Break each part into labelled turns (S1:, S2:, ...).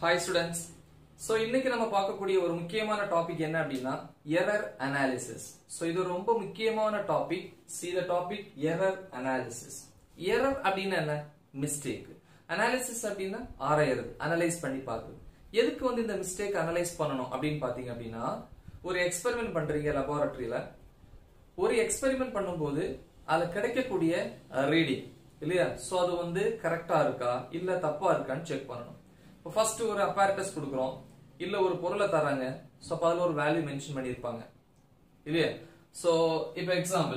S1: hi students so இன்னைக்கு நம்ம பார்க்கக்கூடிய ஒரு முக்கியமான டாபிக் என்ன அப்படின்னா எரர் அனாலிசிஸ் ஸோ இது ஒரு ரொம்ப முக்கியமான topic see the topic error analysis error அப்படின்னா என்ன மிஸ்டேக் அனாலிசிஸ் அப்படின்னா ஆராயறது அனலைஸ் பண்ணி பார்க்குறது எதுக்கு வந்து இந்த மிஸ்டேக் அனலைஸ் பண்ணணும் அப்படின்னு பாத்தீங்க அப்படின்னா ஒரு எக்ஸ்பெரிமெண்ட் பண்றீங்க லெபார்டரியில ஒரு எக்ஸ்பெரிமெண்ட் பண்ணும்போது அதுல கிடைக்கக்கூடிய ரீடிங் இல்லையா சோ அது வந்து கரெக்டா இருக்கா இல்ல தப்பா இருக்கான்னு செக் பண்ணணும் இப்போ ஃபர்ஸ்ட் ஒரு அப்பாரட்டஸ் கொடுக்குறோம் இல்ல ஒரு பொருளை தராங்க சோ அப்ப அதுல ஒரு வேல்யூ மென்ஷன் பண்ணியிருப்பாங்க இல்லையா சோ இப்போ எக்ஸாம்பிள்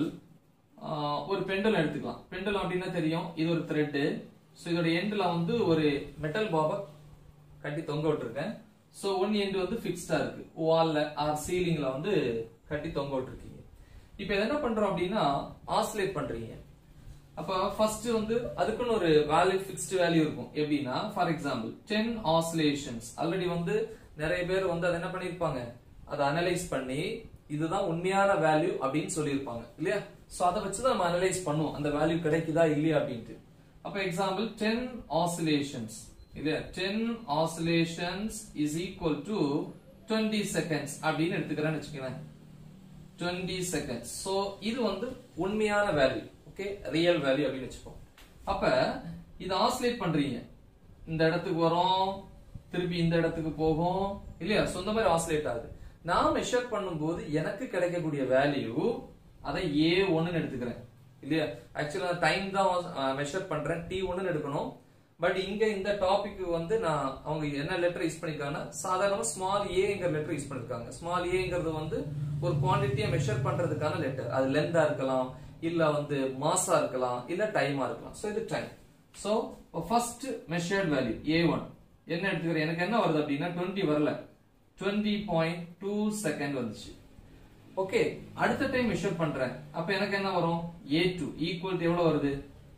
S1: ஒரு பெண்டலம் எடுத்துக்கலாம் பெண்டலம் அப்படின்னா தெரியும் இது ஒரு த்ரெட் ஸோ இதோட எண்ட்ல வந்து ஒரு மெட்டல் பாபை கட்டி தொங்க விட்டுருக்கேன் ஸோ ஒன் எண்ட் வந்து ஃபிக்ஸ்டா இருக்கு வால்ல ஆர் சீலிங்ல வந்து கட்டி தொங்க விட்டுருக்கீங்க இப்போ இதை என்ன பண்றோம் அப்படின்னா ஆசிலேட் பண்றீங்க அப்ப ஃபர்ஸ்ட் வந்து அதுக்குன்னு ஒரு வேல்யூ ஃபிக்ஸ்டு வேல்யூ இருக்கும் எப்படின்னா for example ten oscillations already வந்து நிறைய பேர் வந்து அதை என்ன பண்ணிருப்பாங்க அதை அனலைஸ் பண்ணி இதுதான் உண்மையான வேல்யூ அப்படின்னு சொல்லியிருப்பாங்க இல்லையா சோ அதை வச்சு தான் நம்ம அனலைஸ் பண்ணுவோம் அந்த வேல்யூ கிடைக்குதா இல்லையா அப்படின்ட்டு அப்ப எக்ஸாம்பிள் டென் ஆசிலேஷன்ஸ் இல்லையா ten oscillations is equal to twenty seconds அப்படின்னு எடுத்துக்கிறேன்னு வச்சுக்கிறேன் டுவெண்ட்டி செகண்ட்ஸ் சோ இது வந்து உண்மையான வேல்யூ ஓகே ரியல் வேல்யூ அப்படின்னு வச்சுப்போம் அப்ப இது ஆசிலேட் பண்றீங்க இந்த இடத்துக்கு வரும் திருப்பி இந்த இடத்துக்கு போகும் இல்லையா சோ இந்த மாதிரி ஆசிலேட் ஆகுது நான் மெஷர் பண்ணும்போது எனக்கு கிடைக்கக்கூடிய வேல்யூ அதை ஏ ஒன்னு எடுத்துக்கிறேன் இல்லையா ஆக்சுவலா டைம் தான் மெஷர் பண்றேன் டி ஒன்னு எடுக்கணும் பட் இங்க இந்த டாபிக் வந்து நான் அவங்க என்ன லெட்டர் யூஸ் பண்ணிருக்காங்கன்னா சாதாரணமா ஸ்மால் ஏங்கிற லெட்டர் யூஸ் பண்ணிருக்காங்க ஸ்மால் ஏங்கிறது வந்து ஒரு குவான்டிட்டியை மெஷர் பண்றதுக்கான லெட்டர் அது லென்தா இருக்கலாம் இல்ல வந்து மாசா இருக்கலாம் இல்ல டைமா இருக்கலாம் சோ இது time so first measured value A one என்ன எடுத்துக்கிறேன் எனக்கு என்ன வருது அப்படின்னா டுவெண்ட்டி வரல டுவெண்ட்டி பாயிண்ட் டூ செகண்ட் வந்துச்சு ஓகே அடுத்த டைம் மெஷர் பண்றேன் அப்ப எனக்கு என்ன வரும் ஏ டூ ஈக்குவல் எவ்வளவு வருது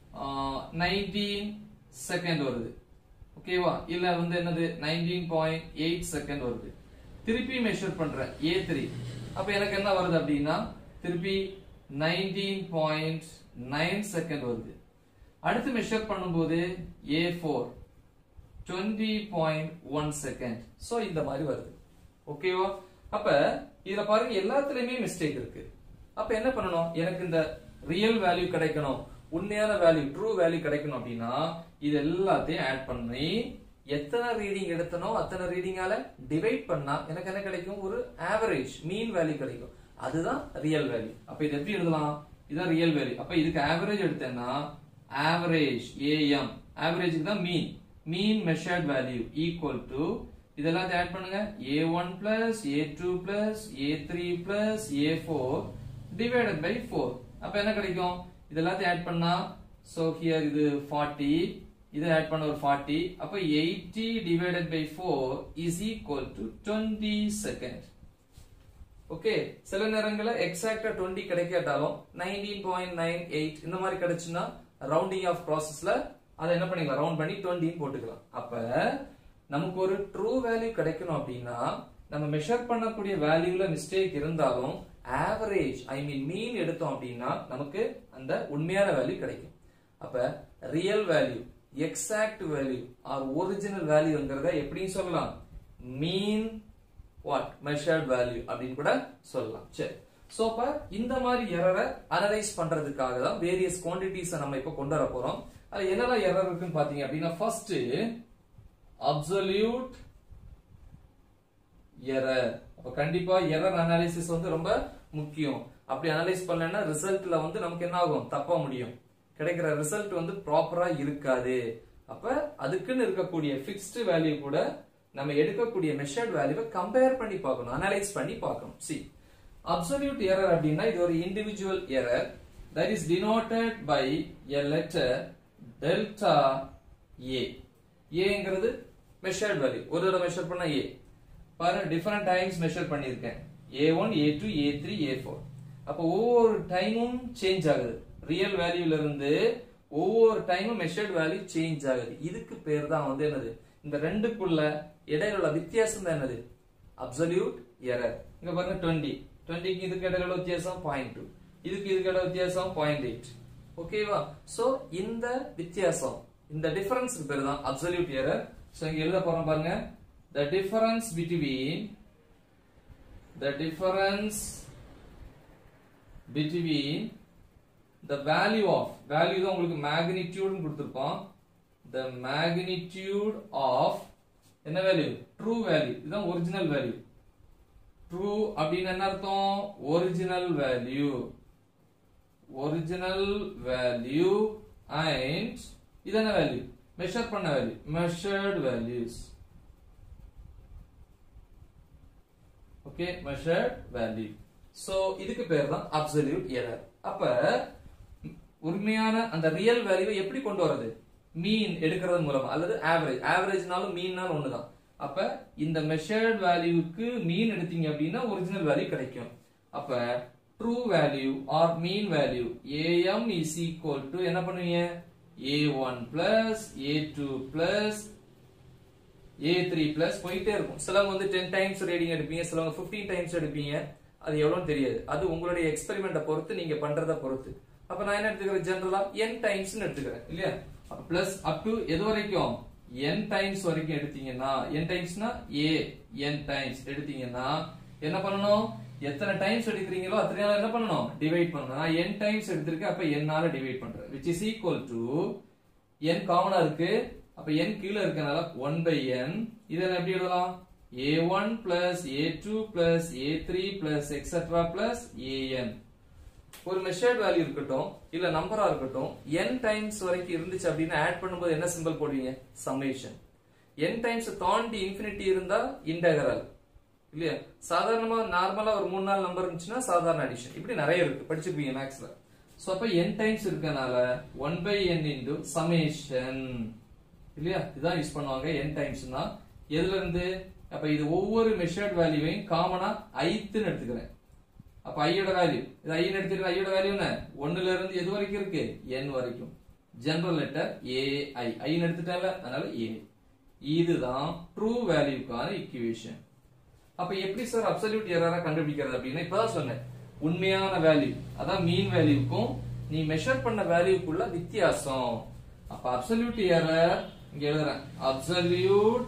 S1: நைன்டீன் செகண்ட் வருது ஓகேவா இல்ல வந்து என்னது நைன்டீன் பாயிண்ட் எயிட் செகண்ட் வருது திருப்பி மெஷர் பண்றேன் ஏ த்ரீ அப்ப எனக்கு என்ன வருது அப்படின்னா திருப்பி நைன்டீன் பாயிண்ட் நைன் செகண்ட் வருது அடுத்து மெஷர் பண்ணும்போது A four twenty point one second so இந்த மாதிரி வருது ஓகேவா அப்ப இதுல பாருங்க எல்லாத்துலயுமே மிஸ்டேக் இருக்கு அப்ப என்ன பண்ணணும் எனக்கு இந்த ரியல் வேல்யூ கிடைக்கணும் உண்மையான வேல்யூ ட்ரூ வேல்யூ கிடைக்கணும் அப்படின்னா இது எல்லாத்தையும் ஆட் பண்ணி எத்தனை ரீடிங் எடுத்தனோ அத்தனை ரீடிங்கால டிவைட் பண்ணா எனக்கு என்ன கிடைக்கும் ஒரு ஆவரேஜ் மீன் வேல்யூ கிடைக்கும் அதுதான் ரியல் வேல்யூ அப்ப இது எப்படி எழுதலாம் இதுதான் ரியல் வேல்யூ அப்ப இதுக்கு ஆவரேஜ் எடுத்தேன்னா ஆவரேஜ் ஏஎம் ஆவரேஜுக்கு தான் mean mean measured value equal to இதெல்லாம் ஆட் பண்ணுங்க A one plus A two plus A three plus A four divided by four அப்ப என்ன கிடைக்கும் இதெல்லாத்தையும் ஆட் பண்ணா சோ ஹியர் இது ஃபார்ட்டி இது ஆட் பண்ண ஒரு ஃபார்ட்டி அப்ப eighty divided by four is equal to twenty second okay சில நேரங்கள்ல எக்ஸாக்டா டுவெண்ட்டி கிடைக்காட்டாலும் நைன்டீன் பாயிண்ட் நைன் எயிட் இந்த மாதிரி கிடைச்சுன்னா ரவுண்டிங் ஆஃப் ப்ராசஸ்ல அதை என்ன பண்ணிக்கலாம் ரவுண்ட் பண்ணி டுவெண்ட்டின்னு போட்டுக்கலாம் அப்ப நமக்கு ஒரு ட்ரூ வேல்யூ கிடைக்கணும் அப்படின்னா நம்ம மெஷர் பண்ணக்கூடிய வேல்யூல மிஸ்டேக் இருந்தாலும் ஆவரேஜ் ஐ மீன் மீன் எடுத்தோம் அப்படின்னா நமக்கு அந்த உண்மையான வேல்யூ கிடைக்கும் அப்ப real value exact value or original வேல்யூங்கிறத எப்படின்னு சொல்லலாம் மீன் வாட் மெஷர்ட் வேல்யூ அப்படின்னு கூட சொல்லலாம் சரி சோ அப்ப இந்த மாதிரி எரரை அனலைஸ் பண்றதுக்காக தான் வேரியஸ் குவான்டிட்டிஸ் நம்ம இப்ப கொண்டு வர போறோம் அது என்னெல்லாம் எரர் இருக்குன்னு பாத்தீங்க அப்படின்னா ஃபர்ஸ்ட் அப்சல்யூட் எரர் அப்ப கண்டிப்பா எரர் அனாலிசிஸ் வந்து ரொம்ப முக்கியம் அப்படி அனலைஸ் பண்ணலன்னா ரிசல்ட்ல வந்து நமக்கு என்ன ஆகும் தப்பா முடியும் கிடைக்கிற ரிசல்ட் வந்து ப்ராப்பரா இருக்காது அப்ப அதுக்குன்னு இருக்கக்கூடிய பிக்ஸ்டு வேல்யூ கூட நம்ம எடுக்கக்கூடிய மெஷர்ட் வேல்யூவை கம்பேர் பண்ணி பார்க்கணும் அனலைஸ் பண்ணி பார்க்கணும் சி அப்சல்யூட் எரர் அப்படின்னா இது ஒரு individual error that is denoted by a letter delta A ஏங்கிறது மெஷர்ட் வேல்யூ ஒரு தடவை மெஷர் பண்ணா ஏ பாருங்க டிஃபரெண்ட் டைம்ஸ் மெஷர் பண்ணியிருக்கேன் A one A two A three A four அப்போ ஒவ்வொரு டைமும் சேஞ்ச் ஆகுது ரியல் வேல்யூல இருந்து ஒவ்வொரு டைமும் மெஷர்ட் வேல்யூ சேஞ்ச் ஆகுது இதுக்கு பேர் தான் வந்து என்னது இந்த ரெண்டுக்குள்ள இடையில உள்ள வித்தியாசம் தான் என்னது அப்சல்யூட் எரர் இங்க பாருங்க டுவெண்ட்டி டுவெண்ட்டிக்கு இதுக்கு இடையில உள்ள வித்தியாசம் பாயிண்ட் டூ இதுக்கு இதுக்கு இடையில வித்தியாசம் பாயிண்ட் எயிட் ஓகேவா சோ இந்த வித்தியாசம் இந்த டிஃபரன்ஸ் பேர் தான் அப்சல்யூட் எரர் சோ இங்க எழுத போறோம் பாருங்க the difference between the difference between the value of value தான் உங்களுக்கு magnitude கொடுத்திருப்போம் the magnitude of என்ன வேல்யூ ட்ரூ வேல்யூ இதுதான் ஒரிஜினல் வேல்யூ ட்ரூ அப்படின்னு என்ன அர்த்தம் original value original value and இது என்ன வேல்யூ மெஷர் பண்ண value measured values okay measured value so இதுக்கு பேர் தான் அப்சல்யூட் எரர் அப்ப உண்மையான அந்த ரியல் வேல்யூவை எப்படி கொண்டு வரது மீன் எடுக்கிறது மூலமா அல்லது ஆவரேஜ் ஆவரேஜ்னாலும் மீன்னாலும் ஒண்ணுதான் அப்ப இந்த மெஷர்ட் வேல்யூக்கு மீன் எடுத்தீங்க அப்படின்னா ஒரிஜினல் வேல்யூ கிடைக்கும் அப்ப true value or mean value AM is equal to என்ன பண்ணுவீங்க A one plus A two plus A three plus போயிட்டே இருக்கும் சிலவங்க வந்து டென் டைம்ஸ் ரீடிங் எடுப்பீங்க சிலவங்க பிப்டீன் டைம்ஸ் எடுப்பீங்க அது எவ்வளவுன்னு தெரியாது அது உங்களுடைய எக்ஸ்பெரிமெண்ட்டை பொறுத்து நீங்க பண்றத பொறுத்து அப்ப நான் என்ன எடுத்துக்கிறேன் ஜெனரலா n டைம்ஸ் எடுத்துக்கிறேன் இல்லையா அப்ப பிளஸ் அப் டு எது வரைக்கும் n டைம்ஸ் வரைக்கும் எடுத்தீங்கன்னா n டைம்ஸ்னா a n டைம்ஸ் எடுத்தீங்கன்னா என்ன பண்ணணும் எத்தனை டைம்ஸ் எடுக்கிறீங்களோ அத்தனை நாள் என்ன பண்ணணும் டிவைட் பண்ணணும் நான் n டைம்ஸ் எடுத்திருக்கேன் அப்ப n ஆல டிவைட் பண்றேன் which is equal to n காமனா இருக்கு அப்ப n கீழ இருக்கனால 1 by n இதெல்லாம் எப்படி எழுதலாம் a1 plus a2 plus a3 plus etc plus an ஒரு மெஷர்ட் வேல்யூ இருக்கட்டும் இல்ல நம்பரா இருக்கட்டும் n டைம்ஸ் வரைக்கும் இருந்துச்சு அப்படின்னா ஆட் பண்ணும்போது என்ன சிம்பிள் போடுவீங்க சம்மேஷன் n டைம்ஸ் தாண்டி இன்ஃபினிட்டி இருந்தா இன்டகரல் இல்லையா சாதாரணமா நார்மலா ஒரு மூணு நாள் நம்பர் இருந்துச்சுன்னா சாதாரண அடிஷன் இப்படி நிறைய இருக்கு படிச்சிருப்பீங்க மேக்ஸ்ல சோ அப்ப n டைம்ஸ் இருக்கனால 1 by n into summation இல்லையா இதான் யூஸ் பண்ணுவாங்க n டைம்ஸ் தான் எதுல இருந்து அப்ப இது ஒவ்வொரு மெஷர்ட் வேல்யூவையும் காமனா ஐத்துன்னு எடுத்துக்கிறேன் அப்ப ஐயோட வேல்யூ இது ஐன்னு எடுத்துக்கிற ஐயோட வேல்யூ என்ன ஒண்ணுல இருந்து எது வரைக்கும் இருக்கு n வரைக்கும் ஜெனரல் லெட்டர் ஏ ஐ ஐன்னு எடுத்துட்டால அதனால ஏ இதுதான் ட்ரூ வேல்யூக்கான இக்குவேஷன் அப்ப எப்படி சார் அப்சல்யூட் எரரா கண்டுபிடிக்கிறது அப்படின்னா இப்பதான் சொன்னேன் உண்மையான வேல்யூ அதான் மீன் வேல்யூக்கும் நீ மெஷர் பண்ண வேல்யூக்குள்ள வித்தியாசம் அப்ப அப்சல்யூட் எரர் இங்க எழுதுறேன் அப்சல்யூட்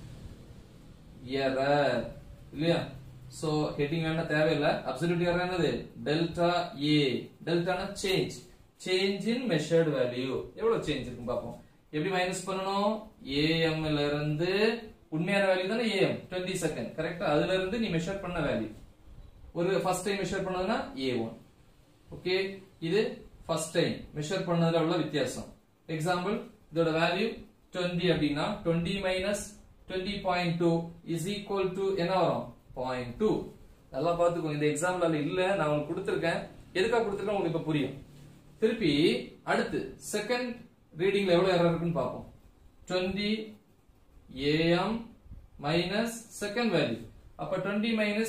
S1: எரர் இல்லையா சோ ஹெட்டிங் வேணா தேவையில்லை அப்சல்யூட் எரர் என்னது டெல்டா ஏ டெல்டானா change change in measured value எவ்வளவு சேஞ்ச் இருக்கும் பார்ப்போம் எப்படி மைனஸ் பண்ணணும் ஏஎம் ல இருந்து உண்மையான வேல்யூ தானே ஏஎம் டுவெண்ட்டி செகண்ட் கரெக்டா அதுல இருந்து நீ மெஷர் பண்ண வேல்யூ ஒரு ஃபர்ஸ்ட் டைம் மெஷர் பண்ணதுன்னா ஏ ஒன் ஓகே இது ஃபர்ஸ்ட் டைம் மெஷர் பண்ணதுல உள்ள வித்தியாசம் எக்ஸாம்பிள் இதோட வேல்யூ 20 அப்படின்னா 20 மைனஸ் 20.2 இஸ் ஈக்குவல் டு என்ன வரும் 0.2 நல்லா பார்த்துக்கோங்க இந்த எக்ஸாம்பிள் இல்ல நான் உங்களுக்கு கொடுத்திருக்கேன் எதுக்காக கொடுத்திருக்கேன் உங்களுக்கு இப்ப புரியும் திருப்பி அடுத்து செகண்ட் ரீடிங்ல எவ்வளவு எரர் இருக்குன்னு பார்ப்போம் 20 am மைனஸ் செகண்ட் வேல்யூ அப்ப 20 மைனஸ்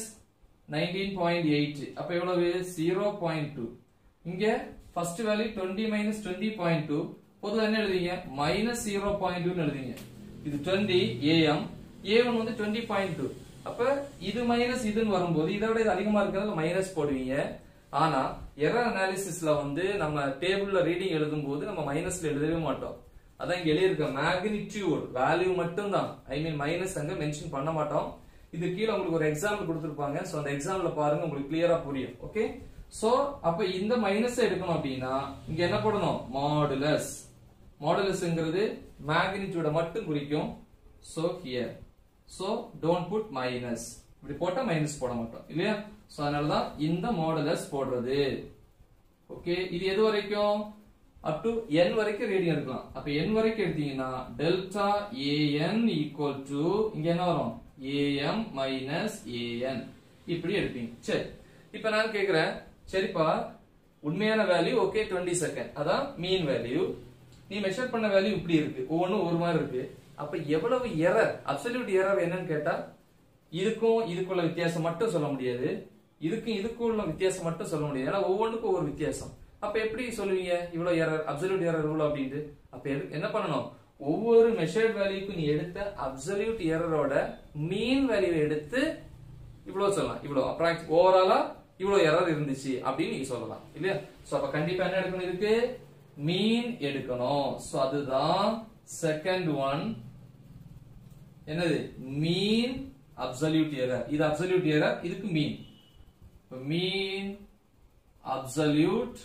S1: 19.8 அப்ப எவ்வளவு 0.2 இங்க ஃபர்ஸ்ட் வேல்யூ 20 மைனஸ் 20.2 பொதுவா என்ன எழுதுவீங்க மைனஸ் 0.2 எழுதுவீங்க இது 20 am a1 வந்து 20.2 அப்ப இது மைனஸ் இதுன்னு வரும்போது இதை விட இது அதிகமா இருக்கிறதுல மைனஸ் போடுவீங்க ஆனா எரர் அனாலிசிஸ்ல வந்து நம்ம டேபிள்ல ரீடிங் எழுதும் போது நம்ம மைனஸ்ல எழுதவே மாட்டோம் அதான் இங்க எழுதியிருக்க மேக்னிடியூட் வேல்யூ மட்டும் தான் ஐ மீன் மைனஸ் அங்க மென்ஷன் பண்ண மாட்டோம் இது கீழே உங்களுக்கு ஒரு எக்ஸாம்பிள் கொடுத்திருப்பாங்க சோ அந்த எக்ஸாம்பிள் பாருங்க உங்களுக்கு கிளியரா புரியும் ஓகே சோ அப்ப இந்த மைனஸ் எடுக்கணும் அப்படின்னா இங்க என்ன போடணும் மாடுலஸ் மாடுலஸ்ங்கிறது மேக்னிடியூட மட்டும் குறிக்கும் so here so don't put minus இப்படி போட்டா மைனஸ் போட மாட்டோம் இல்லையா சோ அதனாலதான் இந்த மாடுலஸ் போடுறது ஓகே இது எது வரைக்கும் அப் டு n வரைக்கும் ரீடிங் எடுக்கலாம் அப்ப n வரைக்கும் எடுத்தீங்கன்னா டெல்டா an ஈக்குவல் டு இங்க என்ன வரும் am மைனஸ் an இப்படி எடுப்பீங்க சரி இப்ப நான் கேக்குறேன் சரிப்பா உண்மையான வேல்யூ ஓகே 20 செகண்ட் அதான் மீன் வேல்யூ நீ மெஷர் பண்ண வேல்யூ இப்படி இருக்கு ஒவ்வொன்றும் ஒரு மாதிரி இருக்கு அப்ப எவ்வளவு எரர் அப்சல்யூட் எரர் என்னன்னு கேட்டா இதுக்கும் இதுக்குள்ள வித்தியாசம் மட்டும் சொல்ல முடியாது இதுக்கும் இதுக்கும் உள்ள வித்தியாசம் மட்டும் சொல்ல முடியாது ஏன்னா ஒவ்வொன்றுக்கும் ஒவ்வொரு வித்தியாசம் அப்ப எப்படி சொல்லுவீங்க இவ்வளவு எரர் அப்சல்யூட் எரர் இவ்வளவு அப்படின்ட்டு அப்ப எது- என்ன பண்ணணும் ஒவ்வொரு மெஷர்ட் வேல்யூக்கும் நீ எடுத்த அப்சல்யூட் எரரோட மீன் வேல்யூ எடுத்து இவ்வளவு சொல்லலாம் இவ்வளவு அப்ராக்ஸ் ஓவராலா இவ்வளவு எரர் இருந்துச்சு அப்படின்னு நீங்க சொல்லலாம் இல்லையா சோ அப்ப கண்டிப்பா என்ன எடுக்கணும் இதுக்கு மீன் எடுக்கணும் சோ அதுதான் செகண்ட் ஒன் என்னது மீன் அப்சல்யூட் எரர் இது அப்சல்யூட் எரர் இதுக்கு மீன் மீன் அப்சல்யூட்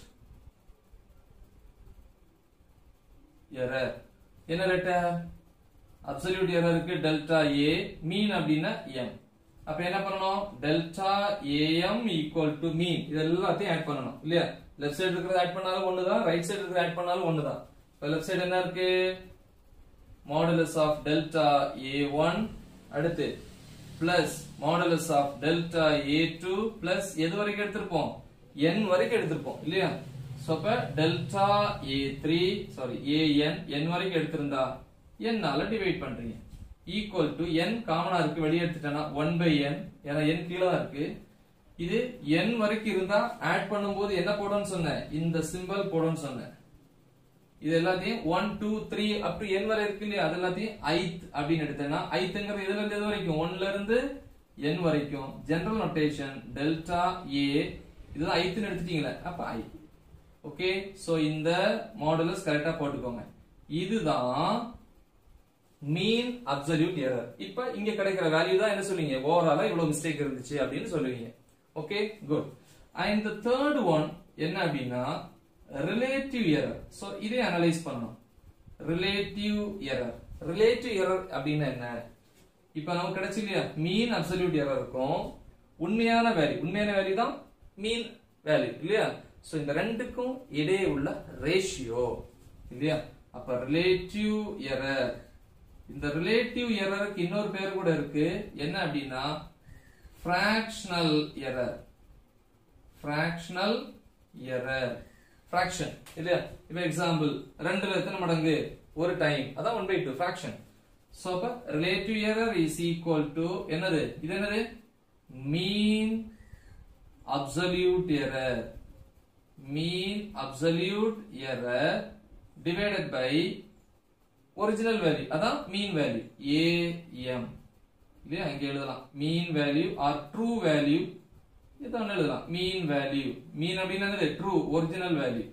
S1: எரர் என்ன லெட்டர் அப்சல்யூட் எரருக்கு டெல்டா ஏ மீன் அப்படின்னா எம் அப்ப என்ன பண்ணணும் delta AM equal to mean இது எல்லாத்தையும் ஆட் பண்ணணும் இல்லையா லெஃப்ட் சைடு இருக்கிறத ஆட் பண்ணாலும் ஒண்ணுதான் ரைட் சைடு இருக்கிறத ஆட் பண்ணாலும் ஒண்ணுதான் இப்ப லெஃப்ட் சைடு என்ன இருக்கு modulus of delta A one அடுத்து plus modulus of delta A two plus எது வரைக்கும் எடுத்திருப்போம் என் வரைக்கும் எடுத்திருப்போம் இல்லையா சோ அப்ப delta A three sorry A N N வரைக்கும் எடுத்திருந்தா என்னால டிவைட் பண்றீங்க ஈக்குவல் டு என் காமனா இருக்கு வெளியே எடுத்துட்டேன்னா ஒன் பை என் ஏன்னா என் கீழே தான் இருக்கு இது என் வரைக்கும் இருந்தா ஆட் பண்ணும்போது என்ன போடும்னு சொன்னேன் இந்த சிம்பல் போடும்னு சொன்னேன் இது எல்லாத்தையும் one two three up to N வரை இருக்கு இல்லையா அது எல்லாத்தையும் ஐத் அப்படின்னு எடுத்தேன்னா ஐத்துங்கிறது எதுல இருந்து எது வரைக்கும் ஒன்ல இருந்து என் வரைக்கும் ஜெனரல் நோட்டேஷன் டெல்டா ஏ இதுதான் ஐத்துன்னு எடுத்துட்டீங்களே அப்ப ஐ ஓகே சோ இந்த மாடுலஸ் கரெக்டா போட்டுக்கோங்க இதுதான் மீன் அப்சல்யூட் எரர் இப்ப இங்க கிடைக்கிற வேல்யூ தான் என்ன சொல்லுவீங்க ஓவராலா இவ்வளவு மிஸ்டேக் இருந்துச்சு அப்படின்னு சொல்லுவீங்க okay good and the third one என்ன அப்படின்னா ரிலேட்டிவ் எரர் சோ இதை அனலைஸ் பண்ணணும் ரிலேட்டிவ் எரர் ரிலேட்டிவ் எரர் அப்படின்னா என்ன இப்ப நமக்கு கிடைச்சு இல்லையா மீன் அப்சல்யூட் எரர் இருக்கும் உண்மையான வேல்யூ உண்மையான வேல்யூ தான் மீன் வேல்யூ இல்லையா சோ இந்த ரெண்டுக்கும் இடையே உள்ள ரேஷியோ இல்லையா அப்ப ரிலேட்டிவ் எரர் இந்த ரிலேட்டிவ் எரருக்கு இன்னொரு பேர் கூட இருக்கு என்ன அப்படின்னா fractional error fractional error fraction இல்லையா இப்ப எக்ஸாம்பிள் ரெண்டுல எத்தனை மடங்கு ஒரு டைம் அதான் one by two fraction so அப்ப relative error is equal to என்னது இது என்னது mean absolute error mean absolute error divided by original value அதான் மீன் வேல்யூ ஏஎம் இல்லையா இங்க எழுதலாம் mean value or true value இதை ஒண்ணு எழுதலாம் மீன் வேல்யூ மீன் அப்படின்னா ட்ரூ ஒரிஜினல் வேல்யூ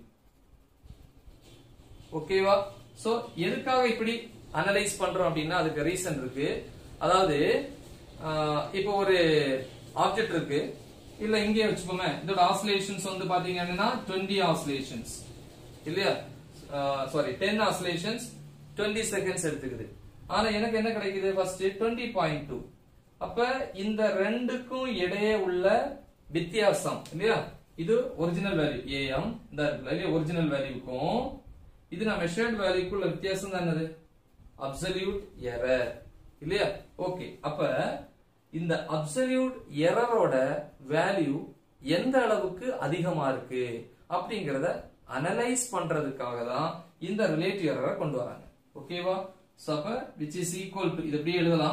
S1: ஓகேவா சோ எதுக்காக இப்படி அனலைஸ் பண்றோம் அப்படின்னா அதுக்கு ரீசன் இருக்கு அதாவது ஆஹ், இப்போ ஒரு ஆப்ஜெக்ட் இருக்கு இல்ல இங்கே வச்சுக்கோமே இதோட ஆசிலேஷன்ஸ் வந்து பாத்தீங்கன்னா 20 ஆசிலேஷன்ஸ் இல்லையா சாரி 10 ஆசிலேஷன்ஸ் 20 செகண்ட்ஸ் எடுத்துக்குது ஆனா எனக்கு என்ன கிடைக்குது ஃபர்ஸ்ட் 20.2 பாயிண்ட் டூ அப்ப இந்த ரெண்டுக்கும் இடையே உள்ள வித்தியாசம் இல்லையா இது ஒரிஜினல் வேல்யூ ஏஎம் இந்த இருக்குல்ல இல்லையா ஒரிஜினல் வேல்யூக்கும் இது நான் மெஷர்ட் வேல்யூக்குள்ள வித்தியாசம் தான் என்னது அப்சல்யூட் எரர் இல்லையா ஓகே அப்ப இந்த அப்சல்யூட் எரரோட வேல்யூ எந்த அளவுக்கு அதிகமா இருக்கு அப்படிங்கறத அனலைஸ் பண்றதுக்காக தான் இந்த ரிலேட்டிவ் எரரை கொண்டு வராங்க ஓகேவா சோ அப்ப விச் இஸ் ஈக்குவல் டு இது அப்படியே எழுதலாம்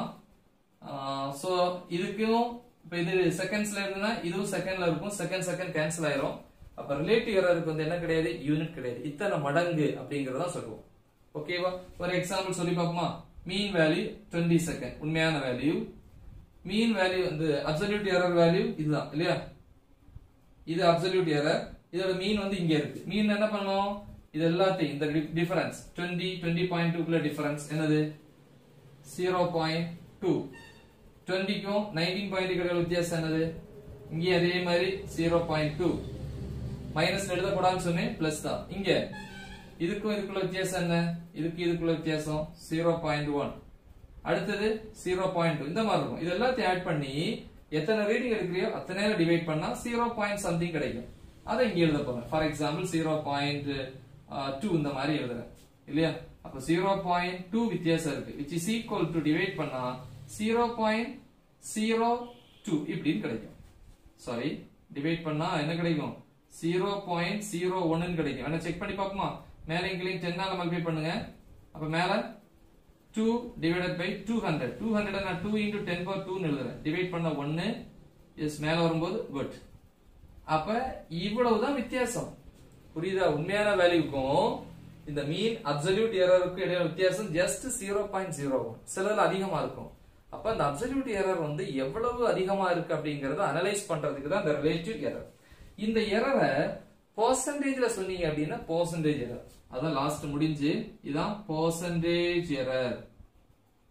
S1: சோ இதுக்கும் இப்ப இது செகண்ட்ஸ்ல இருந்ததுன்னா இதுவும் செகண்ட்ல இருக்கும் செகண்ட் செகண்ட் கேன்சல் ஆயிரும் அப்ப ரிலேட்டிவ் எரருக்கு வந்து என்ன கிடையாது யூனிட் கிடையாது இத்தனை மடங்கு அப்படிங்கறத சொல்லுவோம் ஓகேவா ஒரு எக்ஸாம்பிள் சொல்லி பார்ப்போமா மீன் வேல்யூ 20 செகண்ட் உண்மையான வேல்யூ மீன் வேல்யூ வந்து அப்சல்யூட் எரர் வேல்யூ இதுதான் இல்லையா இது அப்சல்யூட் எரர் இதோட மீன் வந்து இங்க இருக்கு மீன் என்ன பண்ணணும் இது எல்லாத்தையும் இந்த டிஃபரன்ஸ் 20 20.2 பாயிண்ட் டூக்குள்ள டிஃபரன்ஸ் என்னது ஜீரோ பாயிண்ட் டூ டுவெண்ட்டிக்கும் நைன்டீன் பாயிண்ட் கிடையாது வித்தியாசம் என்னது இங்கே அதே மாதிரி ஜீரோ பாயிண்ட் டூ மைனஸ் எழுதக்கூடாதுன்னு சொன்னேன் பிளஸ் தான் இங்க இதுக்கும் இதுக்குள்ள வித்தியாசம் என்ன இதுக்கு இதுக்குள்ள வித்தியாசம் ஜீரோ பாயிண்ட் ஒன் அடுத்தது ஜீரோ பாயிண்ட் டூ இந்த மாதிரி இருக்கும் இது எல்லாத்தையும் ஆட் பண்ணி எத்தனை ரீடிங் எடுக்கிறியோ அத்தனை டிவைட் பண்ணா ஜீரோ பாயிண்ட் சம்திங் கிடைக்கும் அதை இங்க எழுத போறேன் for example zero point two இந்த மாதிரி எழுதுறேன் இல்லையா அப்ப ஜீரோ பாயிண்ட் டூ வித்தியாசம் இருக்கு which is equal to divide பண்ணா ஜீரோ பாயிண்ட் ஜீரோ டூ இப்படின்னு கிடைக்கும் சாரி டிவைட் பண்ணா என்ன கிடைக்கும் ஜீரோ பாயிண்ட் ஜீரோ ஒன்னு கிடைக்கும் வேணா செக் பண்ணி பார்ப்போமா மேல இங்கிலையும் டென்னால மல்டிப்ளை பண்ணுங்க அப்ப மேல two divided by two hundred two hundred நான் டூ இன்டூ டென் பவர் டூன்னு எழுதுறேன் டிவைட் பண்ண ஒன்னு எஸ் மேல வரும்போது குட் அப்ப இவ்வளவுதான் வித்தியாசம் புரியுதா உண்மையான வேல்யூக்கும் இந்த மீன் அப்சல்யூட் எரருக்கும் இடையில வித்தியாசம் just zero point zero one சிலதுல அதிகமா இருக்கும் அப்ப அந்த அப்சல்யூட் எரர் வந்து எவ்வளவு அதிகமா இருக்கு அப்படிங்கறத அனலைஸ் பண்றதுக்கு தான் இந்த ரிலேட்டிவ் எரர் இந்த எரரை பர்சன்டேஜ்ல சொன்னீங்க அப்படின்னா பர்சன்டேஜ் எரர் அதான் லாஸ்ட் முடிஞ்சு இதான் பர்சன்டேஜ் எரர்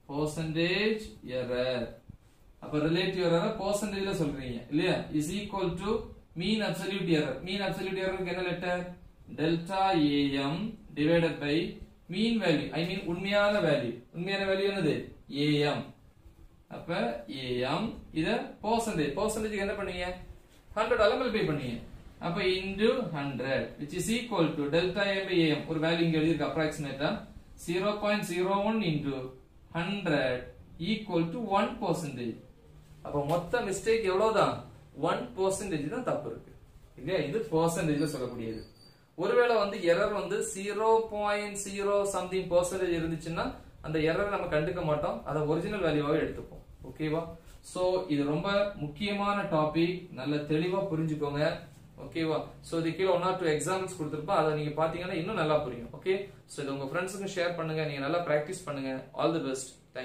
S1: percentage error அப்ப ரிலேட்டிவ் எரர் பர்சன்டேஜ்ல சொல்றீங்க இல்லையா is equal to mean absolute error mean absolute எரருக்கு என்ன letter delta AM divided by mean value I mean உண்மையான வேல்யூ உண்மையான வேல்யூ என்னது ஏஎம் அப்ப ஏஎம் இத பர்சன்டேஜ் பர்சன்டேஜ் என்ன பண்ணீங்க ஹண்ட்ரட் மல்டிப்ளை பண்ணீங்க அப்ப into hundred which is equal to delta AM by AM ஒரு வேல்யூ இங்க எழுதிருக்கு அப்ராக்சிமேட்டா zero point zero one into hundred equal to one percentage அப்ப மொத்த மிஸ்டேக் எவ்வளவுதான் ஒன் பர்சன்டேஜ் தான் தப்பு இருக்கு இல்லையா இது பர்சன்டேஜ்ல சொல்லக்கூடியது ஒருவேளை வந்து எரர் வந்து zero point zero something percentage இருந்துச்சுன்னா அந்த எரர் நம்ம கண்டுக்க மாட்டோம் அதை ஒரிஜினல் வேல்யூவாவே எடுத்துப்போம் ஓகேவா சோ இது ரொம்ப முக்கியமான டாபிக் நல்ல தெளிவா புரிஞ்சுக்கோங்க ஓகேவா சோ இது கீழே ஒன் ஆர் டூ எக்ஸாம்பிள்ஸ் கொடுத்துருப்போம் அதை நீங்க பாத்தீங்கன்னா இன்னும் நல்லா புரியும் ஓகே சோ இது உங்க ஃப்ரெண்ட்ஸுக்கு ஷேர் பண்ணுங்க நீங்க நல்லா பிராக்டிஸ் பண்ணுங்க ஆல் தி பெஸ்ட்